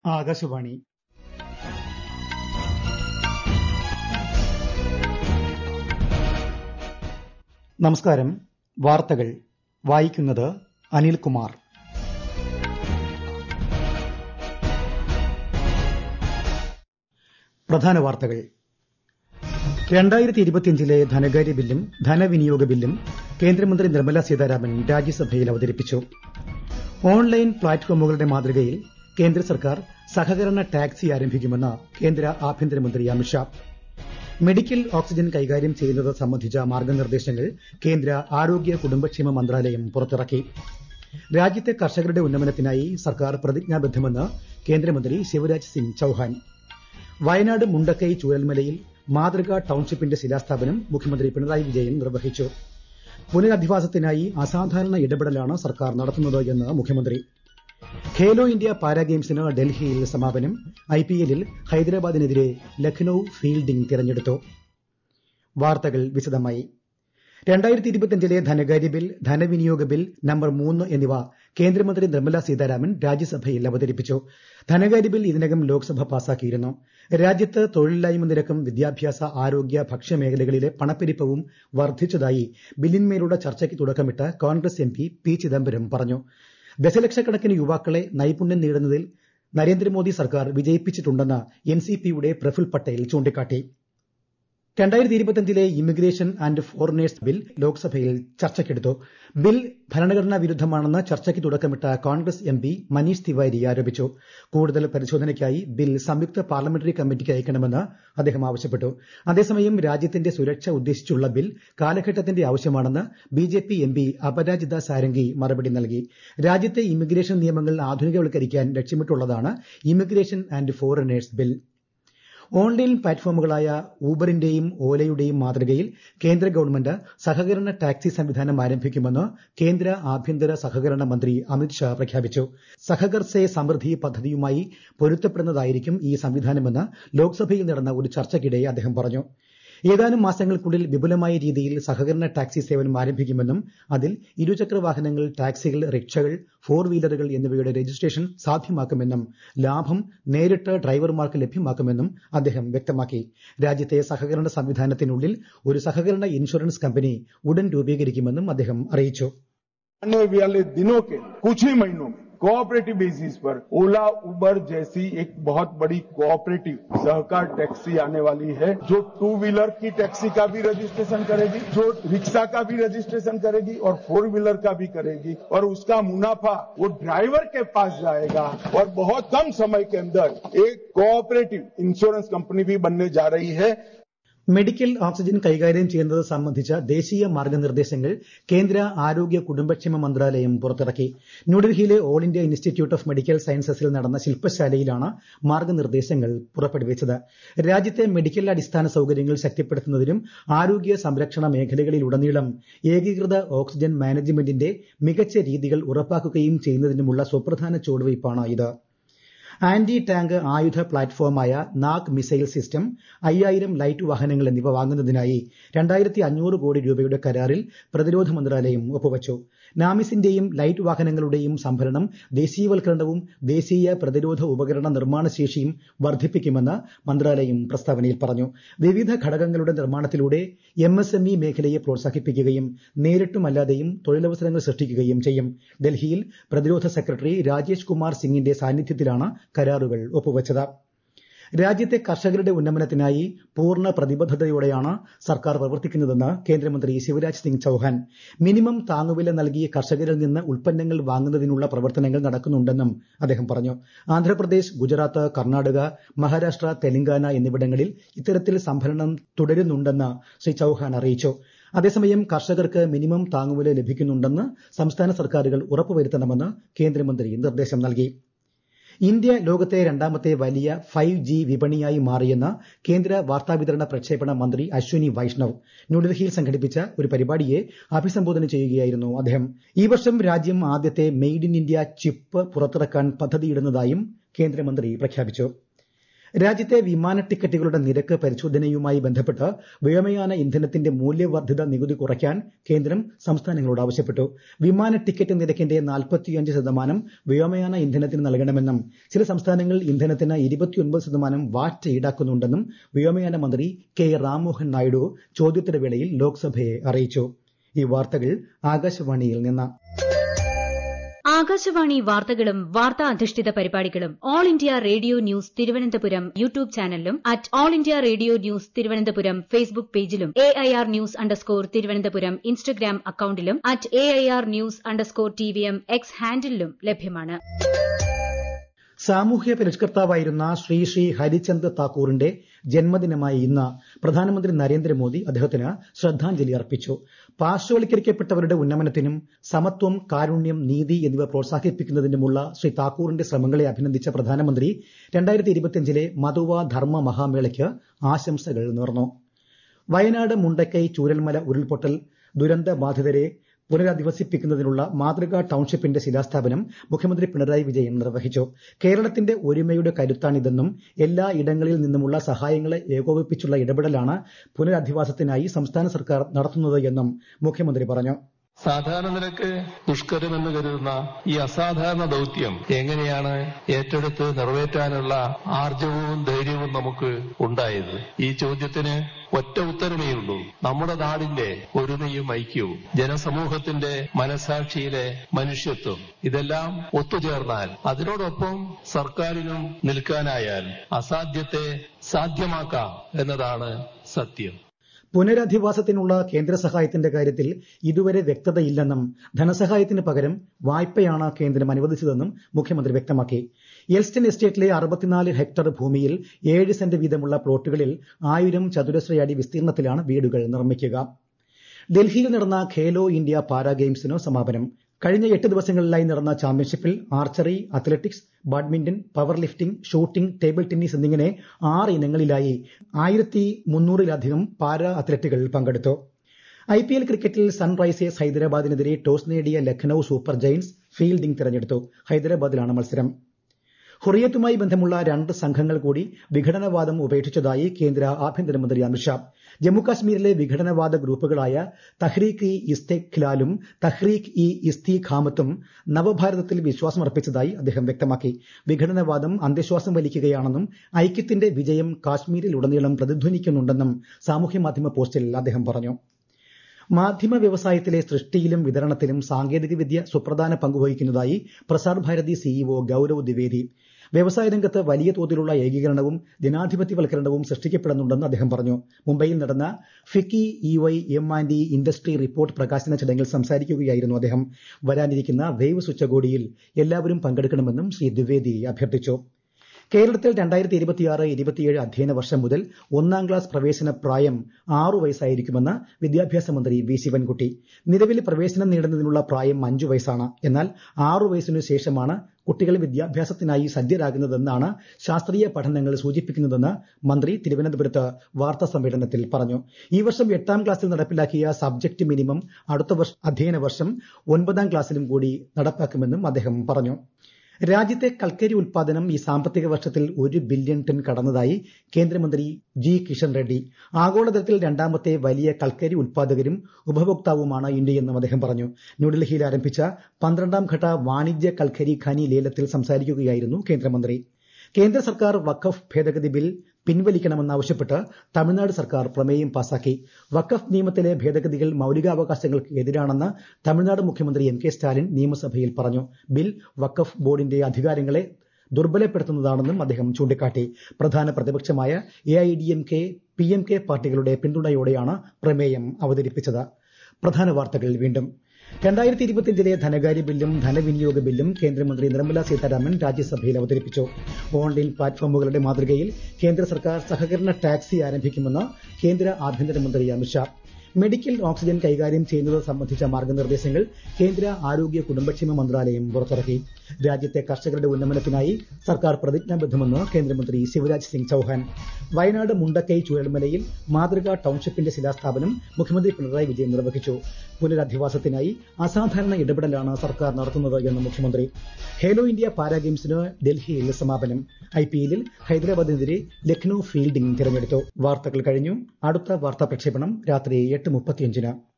ആകാശവാണി നമസ്കാരം വാർത്തകൾ വായിക്കുന്നത് അനിൽകുമാർ പ്രധാന വാർത്തകൾ രണ്ടായിരത്തി ഇരുപത്തിയഞ്ചിലെ ധനകാര്യ ബില്ലും ധനവിനിയോഗ ബില്ലും കേന്ദ്രമന്ത്രി നിർമ്മല സീതാരാമൻ രാജ്യസഭയിൽ അവതരിപ്പിച്ചു ഓൺലൈൻ പ്ലാറ്റ്ഫോമുകളുടെ മാതൃകയിൽ കേന്ദ്ര സർക്കാർ സഹകരണ ടാക്സി ആരംഭിക്കുമെന്ന് കേന്ദ്ര ആഭ്യന്തരമന്ത്രി അമിത്ഷാ മെഡിക്കൽ ഓക്സിജൻ കൈകാര്യം ചെയ്യുന്നത് സംബന്ധിച്ച മാർഗ്ഗനിർദ്ദേശങ്ങൾ കേന്ദ്ര ആരോഗ്യ കുടുംബക്ഷേമ മന്ത്രാലയം പുറത്തിറക്കി രാജ്യത്തെ കർഷകരുടെ ഉന്നമനത്തിനായി സർക്കാർ പ്രതിജ്ഞാബദ്ധമെന്ന് കേന്ദ്രമന്ത്രി ശിവരാജ് സിംഗ് ചൌഹാൻ വയനാട് മുണ്ടക്കൈ ചൂരൽമലയിൽ മാതൃകാ ടൌൺഷിപ്പിന്റെ ശിലാസ്ഥാപനം മുഖ്യമന്ത്രി പിണറായി വിജയൻ നിർവഹിച്ചു പുനരധിവാസത്തിനായി അസാധാരണ ഇടപെടലാണ് സർക്കാർ നടത്തുന്നത് എന്ന് മുഖ്യമന്ത്രി ഖേലോ ഇന്ത്യ പാരാ ഗെയിംസിന് ഡൽഹിയിൽ സമാപനം ഐപിഎല്ലിൽ ഹൈദരാബാദിനെതിരെ ലക്നൌ ഫീൽഡിംഗ് തിരഞ്ഞെടുത്തു വാർത്തകൾ വിശദമായി രണ്ടായിരത്തി ഇരുപത്തിയഞ്ചിലെ ധനകാര്യ ബിൽ ധനവിനിയോഗ ബിൽ നമ്പർ മൂന്ന് എന്നിവ കേന്ദ്രമന്ത്രി നിർമ്മല സീതാരാമൻ രാജ്യസഭയിൽ അവതരിപ്പിച്ചു ധനകാര്യ ബിൽ ഇതിനകം ലോക്സഭ പാസാക്കിയിരുന്നു രാജ്യത്ത് തൊഴിലില്ലായ്മ നിരക്കും വിദ്യാഭ്യാസ ആരോഗ്യ ഭക്ഷ്യമേഖലകളിലെ പണപ്പെരുപ്പവും വർദ്ധിച്ചതായി ബില്ലിന്മേലുള്ള ചർച്ചയ്ക്ക് തുടക്കമിട്ട് Congress M P P Chidambaram പറഞ്ഞു ദശലക്ഷക്കണക്കിന് യുവാക്കളെ നൈപുണ്യം നേടുന്നതിൽ നരേന്ദ്രമോദി സർക്കാർ വിജയിപ്പിച്ചിട്ടുണ്ടെന്ന് എൻസിപിയുടെ പ്രഫുൽ പട്ടേൽ ചൂണ്ടിക്കാട്ടി രണ്ടായിരത്തി ഇരുപത്തിയഞ്ചിലെ ഇമിഗ്രേഷൻ ആന്റ് ഫോറിനേഴ്സ് ബിൽ ലോക്സഭയിൽ ചർച്ചയ്ക്കെടുത്തു ബിൽ ഭരണഘടനാ വിരുദ്ധമാണെന്ന് ചർച്ചയ്ക്ക് തുടക്കമിട്ട കോൺഗ്രസ് എം പി മനീഷ് തിവാരി ആരോപിച്ചു കൂടുതൽ പരിശോധനയ്ക്കായി ബിൽ സംയുക്ത പാർലമെന്ററി കമ്മിറ്റിക്ക് അയക്കണമെന്ന് അദ്ദേഹം ആവശ്യപ്പെട്ടു അതേസമയം രാജ്യത്തിന്റെ സുരക്ഷ ഉദ്ദേശിച്ചുള്ള ബിൽ കാലഘട്ടത്തിന്റെ ആവശ്യമാണെന്ന് BJP M P Aparajita Sarangi മറുപടി നൽകി രാജ്യത്തെ ഇമിഗ്രേഷൻ നിയമങ്ങൾ ആധുനികവൽക്കരിക്കാൻ ലക്ഷ്യമിട്ടുള്ളതാണ് immigration and foreigners bill online പ്ലാറ്റ്ഫോമുകളായ ഊബറിന്റെയും ഓലയുടെയും മാതൃകയിൽ കേന്ദ്ര ഗവൺമെന്റ് സഹകരണ ടാക്സി സംവിധാനം ആരംഭിക്കുമെന്ന് കേന്ദ്ര ആഭ്യന്തര സഹകരണ മന്ത്രി അമിത്ഷാ പ്രഖ്യാപിച്ചു സഹകർ സേ സമൃദ്ധി പദ്ധതിയുമായി പൊരുത്തപ്പെടുന്നതായിരിക്കും ഈ സംവിധാനമെന്ന് ലോക്സഭയിൽ നടന്ന ഒരു ചർച്ചയ്ക്കിടെ അദ്ദേഹം പറഞ്ഞു ഏതാനും മാസങ്ങൾക്കുള്ളിൽ വിപുലമായ രീതിയിൽ സഹകരണ ടാക്സി സേവനം ആരംഭിക്കുമെന്നും അതിൽ ഇരുചക്ര വാഹനങ്ങൾ ടാക്സികൾ റിക്ഷകൾ ഫോർ വീലറുകൾ എന്നിവയുടെ രജിസ്ട്രേഷൻ സാധ്യമാക്കുമെന്നും ലാഭം നേരിട്ട് ഡ്രൈവർമാർക്ക് ലഭ്യമാക്കുമെന്നും അദ്ദേഹം വ്യക്തമാക്കി രാജ്യത്തെ സഹകരണ സംവിധാനത്തിനുള്ളിൽ ഒരു സഹകരണ ഇൻഷുറൻസ് കമ്പനി ഉടൻ രൂപീകരിക്കുമെന്നും അദ്ദേഹം അറിയിച്ചു आने वाले दिनों के कुछ ही महीनों में कोऑपरेटिव बेसिस पर ओला उबर जैसी एक बहुत बड़ी कोऑपरेटिव सहकार टैक्सी आने वाली है जो टू व्हीलर की टैक्सी का भी रजिस्ट्रेशन करेगी जो रिक्शा का भी रजिस्ट्रेशन करेगी और फोर व्हीलर का भी करेगी और उसका मुनाफा वो ड्राइवर के पास जाएगा और बहुत कम समय के अंदर एक कोऑपरेटिव इंश्योरेंस कंपनी भी बनने जा रही है മെഡിക്കൽ ഓക്സിജൻ കൈകാര്യം ചെയ്യുന്നത് സംബന്ധിച്ച ദേശീയ മാർഗ്ഗനിർദ്ദേശങ്ങൾ കേന്ദ്ര ആരോഗ്യ കുടുംബക്ഷേമ മന്ത്രാലയം പുറത്തിറക്കി ന്യൂഡൽഹിയിലെ all India institute of medical സയൻസസിൽ നടന്ന ശില്പശാലയിലാണ് മാർഗ്ഗനിർദ്ദേശങ്ങൾ പുറപ്പെടുവിച്ചത് രാജ്യത്തെ മെഡിക്കൽ അടിസ്ഥാന സൌകര്യങ്ങൾ ശക്തിപ്പെടുത്തുന്നതിനും ആരോഗ്യ സംരക്ഷണ മേഖലകളിലുടനീളം ഏകീകൃത ഓക്സിജൻ മാനേജ്മെന്റിന്റെ മികച്ച രീതികൾ ഉറപ്പാക്കുകയും ചെയ്യുന്നതിനുമുള്ള സുപ്രധാന ചുവടുവയ്പ്പാണ് ഇത് ആന്റി ടാങ്ക് ആയുധ പ്ലാറ്റ്ഫോമായ നാഗ് മിസൈൽ സിസ്റ്റം അയ്യായിരം ലൈറ്റ് വാഹനങ്ങൾ എന്നിവ വാങ്ങുന്നതിനായി രണ്ടായിരത്തി അഞ്ഞൂറ് കോടി രൂപയുടെ കരാറിൽ പ്രതിരോധ മന്ത്രാലയം ഒപ്പുവച്ചു നാമിസിന്റെയും ലൈറ്റ് വാഹനങ്ങളുടെയും സംഭരണം ദേശീയവൽക്കരണവും ദേശീയ പ്രതിരോധ ഉപകരണ നിർമ്മാണ ശേഷിയും വർദ്ധിപ്പിക്കുമെന്ന് മന്ത്രാലയം പ്രസ്താവനയിൽ പറഞ്ഞു വിവിധ ഘടകങ്ങളുടെ നിർമ്മാണത്തിലൂടെ എംഎസ്എംഇ മേഖലയെ പ്രോത്സാഹിപ്പിക്കുകയും നേരിട്ടും അല്ലാതെയും തൊഴിലവസരങ്ങൾ സൃഷ്ടിക്കുകയും ചെയ്യും ഡൽഹിയിൽ പ്രതിരോധ സെക്രട്ടറി രാജേഷ് കുമാർ സിംഗിന്റെ സാന്നിധ്യത്തിലാണ് കരാറുകൾ ഒപ്പുവച്ചത് രാജ്യത്തെ കർഷകരുടെ ഉന്നമനത്തിനായി പൂർണ്ണ പ്രതിബദ്ധതയോടെയാണ് സർക്കാർ പ്രവർത്തിക്കുന്നതെന്ന് കേന്ദ്രമന്ത്രി ശിവരാജ് സിംഗ് ചൌഹാൻ മിനിമം താങ്ങുവില നൽകി കർഷകരിൽ നിന്ന് ഉൽപ്പന്നങ്ങൾ വാങ്ങുന്നതിനുള്ള പ്രവർത്തനങ്ങൾ നടക്കുന്നുണ്ടെന്നും അദ്ദേഹം പറഞ്ഞു ആന്ധ്രാപ്രദേശ് ഗുജറാത്ത് കർണാടക മഹാരാഷ്ട്ര തെലങ്കാന എന്നിവിടങ്ങളിൽ ഇത്തരത്തിൽ സംഭരണം തുടരുന്നുണ്ടെന്ന് ശ്രീ ചൌഹാൻ അറിയിച്ചു അതേസമയം കർഷകർക്ക് മിനിമം താങ്ങുവില ലഭിക്കുന്നുണ്ടെന്ന് സംസ്ഥാന സർക്കാരുകൾ ഉറപ്പുവരുത്തണമെന്ന് കേന്ദ്രമന്ത്രി നിർദ്ദേശം നൽകി ഇന്ത്യ ലോകത്തെ രണ്ടാമത്തെ വലിയ ഫൈവ് ജി വിപണിയായി മാറിയെന്ന് കേന്ദ്ര വാർത്താവിതരണ പ്രക്ഷേപണ മന്ത്രി അശ്വനി വൈഷ്ണവ് ന്യൂഡൽഹിയിൽ സംഘടിപ്പിച്ച ഒരു പരിപാടിയെ അഭിസംബോധന ചെയ്യുകയായിരുന്നു അദ്ദേഹം ഈ വർഷം രാജ്യം ആദ്യത്തെ മെയ്ഡ് ഇൻ ഇന്ത്യ ചിപ്പ് പുറത്തിറക്കാൻ പദ്ധതിയിടുന്നതായും കേന്ദ്രമന്ത്രി പ്രഖ്യാപിച്ചു രാജ്യത്തെ വിമാന ടിക്കറ്റുകളുടെ നിരക്ക് പരിശോധനയുമായി ബന്ധപ്പെട്ട് വ്യോമയാന ഇന്ധനത്തിന്റെ മൂല്യവർദ്ധിത നികുതി കുറയ്ക്കാൻ കേന്ദ്രം സംസ്ഥാനങ്ങളോട് ആവശ്യപ്പെട്ടു വിമാന ടിക്കറ്റ് നിരക്കിന്റെ നാൽപ്പത്തിയഞ്ച് ശതമാനം വ്യോമയാന ഇന്ധനത്തിന് നൽകണമെന്നും ചില സംസ്ഥാനങ്ങൾ ഇന്ധനത്തിന് ഇരുപത്തിയൊൻപത് ശതമാനം വാറ്റ് ഈടാക്കുന്നുണ്ടെന്നും വ്യോമയാന മന്ത്രി കെ രാംമോഹൻ നായിഡു ചോദ്യോത്തരവേളയിൽ ലോക്സഭയെ അറിയിച്ചു ഈ വാർത്തകൾ ആകാശവാണിയിൽ നിന്ന് ആകാശവാണി വാർത്തകളും വാർത്താ അധിഷ്ഠിത പരിപാടികളും all India radio news Thiruvananthapuram YouTube ചാനലിലും at all India radio news Thiruvananthapuram Facebook പേജിലും A I R news underscore Thiruvananthapuram Instagram അക്കൌണ്ടിലും at A I R news underscore T V M X ഹാൻഡിലും ലഭ്യമാണ് സാമൂഹ്യ പരിഷ്കർത്താവായിരുന്ന ശ്രീ ശ്രീ ഹരിചന്ദ് താക്കൂറിന്റെ ജന്മദിനമായ ഇന്ന് പ്രധാനമന്ത്രി നരേന്ദ്രമോദി അദ്ദേഹത്തിന് ശ്രദ്ധാഞ്ജലി അർപ്പിച്ചു പാർശ്വവൽക്കരിക്കപ്പെട്ടവരുടെ ഉന്നമനത്തിനും സമത്വം കാരുണ്യം നീതി എന്നിവ പ്രോത്സാഹിപ്പിക്കുന്നതിനുമുള്ള ശ്രീ താക്കൂറിന്റെ ശ്രമങ്ങളെ അഭിനന്ദിച്ച പ്രധാനമന്ത്രി രണ്ടായിരത്തി ഇരുപത്തിയഞ്ചിലെ മധുവ ധർമ്മ മഹാമേളയ്ക്ക് ആശംസകൾ നേർന്നു വയനാട് മുണ്ടക്കൈ ചൂരൽമല ഉരുൾപൊട്ടൽ ദുരന്ത ബാധിതരെ പുനരധിവസിപ്പിക്കുന്നതിനുള്ള മാതൃകാ ടൌൺഷിപ്പിന്റെ ശിലാസ്ഥാപനം മുഖ്യമന്ത്രി പിണറായി വിജയൻ നിർവഹിച്ചു കേരളത്തിന്റെ ഒരുമയുടെ കരുത്താണിതെന്നും എല്ലാ ഇടങ്ങളിൽ നിന്നുമുള്ള സഹായങ്ങളെ ഏകോപിപ്പിച്ചുള്ള ഇടപെടലാണ് പുനരധിവാസത്തിനായി സംസ്ഥാന സർക്കാർ നടത്തുന്നത് എന്നും മുഖ്യമന്ത്രി പറഞ്ഞു സാധാരണ നിലക്ക് ദുഷ്കരമെന്ന് കരുതുന്ന ഈ അസാധാരണ ദൌത്യം എങ്ങനെയാണ് ഏറ്റെടുത്ത് നിറവേറ്റാനുള്ള ആർജവവും ധൈര്യവും നമുക്ക് ഉണ്ടായത് ഈ ചോദ്യത്തിന് ഒറ്റ ഉത്തരമേ ഉള്ളൂ നമ്മുടെ നാടിന്റെ ഒരുമയും ഐക്യവും ജനസമൂഹത്തിന്റെ മനസാക്ഷിയിലെ മനുഷ്യത്വം ഇതെല്ലാം ഒത്തുചേർന്നാൽ അതിനോടൊപ്പം സർക്കാരിനും നിൽക്കാനായാൽ അസാധ്യത്തെ സാധ്യമാക്കാം എന്നതാണ് സത്യം പുനരധിവാസത്തിനുള്ള കേന്ദ്ര സഹായത്തിന്റെ കാര്യത്തിൽ ഇതുവരെ വ്യക്തതയില്ലെന്നും ധനസഹായത്തിന് പകരം വായ്പയാണ് കേന്ദ്രം അനുവദിച്ചതെന്നും മുഖ്യമന്ത്രി വ്യക്തമാക്കി എൽസ്റ്റൺ എസ്റ്റേറ്റിലെ അറുപത്തിനാല് ഹെക്ടർ ഭൂമിയിൽ ഏഴ് സെന്റ് വീതമുള്ള പ്ലോട്ടുകളിൽ ആയിരം ചതുരശ്ര അടി വിസ്തീർണത്തിലാണ് വീടുകൾ നിർമ്മിക്കുക ഡൽഹിയിൽ നടന്ന ഖേലോ ഇന്ത്യ പാരാ ഗെയിംസിന് സമാപനം കഴിഞ്ഞ എട്ട് ദിവസങ്ങളിലായി നടന്ന ചാമ്പ്യൻഷിപ്പിൽ archery athletics badminton power lifting shooting table tennis എന്നിങ്ങനെ ആറ് ഇനങ്ങളിലായി ആയിരത്തി മുന്നൂറിലധികം പാരാ അത്ലറ്റുകൾ പങ്കെടുത്തു ഐ പി എൽ ക്രിക്കറ്റിൽ സൺറൈസേഴ്സ് ഹൈദരാബാദിനെതിരെ ടോസ് നേടിയ ലഖ്നൌ സൂപ്പർ ജയന്റ്സ് ഫീൽഡിംഗ് തിരഞ്ഞെടുത്തു ഹൈദരാബാദിലാണ് മത്സരം ഹുറിയത്തുമായി ബന്ധമുള്ള രണ്ട് സംഘങ്ങൾ കൂടി വിഘടനവാദം ഉപേക്ഷിച്ചതായി കേന്ദ്ര ആഭ്യന്തരമന്ത്രി അമിത്ഷാ ജമ്മുകാശ്മീരിലെ വിഘടനവാദ ഗ്രൂപ്പുകളായ തഹ്രീക്ക് ഇ ഇസ്തെഖ്ലാലും തഹ്രീക്ക് ഇ ഇസ്തീഖാമത്തും നവഭാരതത്തിൽ വിശ്വാസമർപ്പിച്ചതായി അദ്ദേഹം വ്യക്തമാക്കി വിഘടനവാദം അന്ത്യശ്വാസം വലിക്കുകയാണെന്നും ഐക്യത്തിന്റെ വിജയം കാശ്മീരിലുടനീളം പ്രതിധ്വനിക്കുന്നുണ്ടെന്നും സാമൂഹ്യമാധ്യമ പോസ്റ്റിൽ അദ്ദേഹം പറഞ്ഞു മാധ്യമ വ്യവസായത്തിലെ സൃഷ്ടിയിലും വിതരണത്തിലും സാങ്കേതികവിദ്യ സുപ്രധാന പങ്കുവഹിക്കുന്നതായി പ്രസാർ ഭാരതി സിഇഒ ഗൌരവ് ദ്വിവേദി വ്യവസായ രംഗത്ത് വലിയ തോതിലുള്ള ഏകീകരണവും ജനാധിപത്യവൽക്കരണവും സൃഷ്ടിക്കപ്പെടുന്നുണ്ടെന്ന് അദ്ദേഹം പറഞ്ഞു മുംബൈയിൽ നടന്ന FICCI E Y M and E industry report പ്രകാശന ചടങ്ങിൽ സംസാരിക്കുകയായിരുന്നു അദ്ദേഹം വരാനിരിക്കുന്ന വേവ്സ് ഉച്ചകോടിയിൽ എല്ലാവരും പങ്കെടുക്കണമെന്നും ശ്രീ ദ്വിവേദി അഭ്യർത്ഥിച്ചു കേരളത്തിൽ രണ്ടായിരത്തി ഇരുപത്തിയാറ് ഇരുപത്തിയേഴ് അധ്യയന വർഷം മുതൽ ഒന്നാം ക്ലാസ് പ്രവേശന പ്രായം ആറു വയസ്സായിരിക്കുമെന്ന് വിദ്യാഭ്യാസ മന്ത്രി വി ശിവൻകുട്ടി നിലവിൽ പ്രവേശനം നേടുന്നതിനുള്ള പ്രായം അഞ്ചു വയസ്സാണ് എന്നാൽ ആറു വയസ്സിനു ശേഷമാണ് കുട്ടികൾ വിദ്യാഭ്യാസത്തിനായി സജ്ജരാകുന്നതെന്നാണ് ശാസ്ത്രീയ പഠനങ്ങൾ സൂചിപ്പിക്കുന്നതെന്ന് മന്ത്രി തിരുവനന്തപുരത്ത് വാർത്താ സമ്മേളനത്തിൽ പറഞ്ഞു ഈ വർഷം എട്ടാം ക്ലാസ്സിൽ നടപ്പിലാക്കിയ സബ്ജക്ട് മിനിമം അടുത്ത വർഷ അധ്യയന വർഷം ഒൻപതാം ക്ലാസ്സിലും കൂടി നടപ്പാക്കുമെന്നും അദ്ദേഹം പറഞ്ഞു രാജ്യത്തെ കൽക്കരി ഉൽപാദനം ഈ സാമ്പത്തിക വർഷത്തിൽ ഒരു ബില്യൺ ടൺ കടന്നതായി കേന്ദ്രമന്ത്രി ജി കിഷൻ റെഡ്ഡി ആഗോളതലത്തിൽ രണ്ടാമത്തെ വലിയ കൽക്കരി ഉൽപാദകരും ഉപഭോക്താവുമാണ് ഇന്ത്യയെന്നും അദ്ദേഹം പറഞ്ഞു ന്യൂഡൽഹിയിൽ ആരംഭിച്ച പന്ത്രണ്ടാം ഘട്ട വാണിജ്യ കൽക്കരി ഖനി ലേലത്തിൽ സംസാരിക്കുകയായിരുന്നു കേന്ദ്രമന്ത്രി കേന്ദ്ര സർക്കാർ വഖഫ് ഭേദഗതി ബിൽ പിൻവലിക്കണമെന്നാവശ്യപ്പെട്ട് തമിഴ്നാട് സർക്കാർ പ്രമേയം പാസാക്കി വഖഫ് നിയമത്തിലെ ഭേദഗതികൾ മൌലികാവകാശങ്ങൾക്ക് എതിരാണെന്ന് തമിഴ്നാട് മുഖ്യമന്ത്രി എം കെ സ്റ്റാലിൻ നിയമസഭയിൽ പറഞ്ഞു ബിൽ വഖഫ് ബോർഡിന്റെ അധികാരങ്ങളെ ദുർബലപ്പെടുത്തുന്നതാണെന്നും അദ്ദേഹം ചൂണ്ടിക്കാട്ടി പ്രധാന പ്രതിപക്ഷമായ A I D M K P M K പാർട്ടികളുടെ പിന്തുണയോടെയാണ് പ്രമേയം അവതരിപ്പിച്ചത് പ്രധാന വാർത്തകൾ വീണ്ടും രണ്ടായിരത്തി ഇരുപത്തിയഞ്ചിലെ ധനകാര്യ ബില്ലും ധനവിനിയോഗ ബില്ലും കേന്ദ്രമന്ത്രി നിർമ്മല സീതാരാമൻ രാജ്യസഭയിൽ അവതരിപ്പിച്ചു ഓൺലൈൻ പ്ലാറ്റ്ഫോമുകളുടെ മാതൃകയിൽ കേന്ദ്ര സർക്കാർ സഹകരണ ടാക്സി ആരംഭിക്കുമെന്ന് കേന്ദ്ര ആഭ്യന്തരമന്ത്രി അമിത്ഷാ മെഡിക്കൽ ഓക്സിജൻ കൈകാര്യം ചെയ്യുന്നത് സംബന്ധിച്ച മാർഗനിർദ്ദേശങ്ങൾ കേന്ദ്ര ആരോഗ്യ കുടുംബക്ഷേമ മന്ത്രാലയം പുറത്തിറക്കി രാജ്യത്തെ കർഷകരുടെ ഉന്നമനത്തിനായി സർക്കാർ പ്രതിജ്ഞാബദ്ധമെന്ന് കേന്ദ്രമന്ത്രി ശിവരാജ് സിംഗ് ചൌഹാൻ വയനാട് മുണ്ടക്കൈ ചുഴൽമലയിൽ മാതൃകാ ടൌൺഷിപ്പിന്റെ ശിലാസ്ഥാപനം മുഖ്യമന്ത്രി പിണറായി വിജയൻ നിർവഹിച്ചു പുനരധിവാസത്തിനായി അസാധാരണ ഇടപെടലാണ് സർക്കാർ നടത്തുന്നത് എന്ന് മുഖ്യമന്ത്രി ഖേലോ ഇന്ത്യ പാരാ ഗെയിംസിന് ഡൽഹിയിൽ സമാപനം ഐ പി എല്ലിൽ ഹൈദരാബാദിനെതിരെ ലക്നൌ ഫീൽഡിംഗ് തിരഞ്ഞെടുത്തു വാർത്തകൾ കഴിഞ്ഞു അടുത്ത വാർത്താ പ്രക്ഷേപണം രാത്രി എട്ട് മുപ്പത്തിയഞ്ചിന്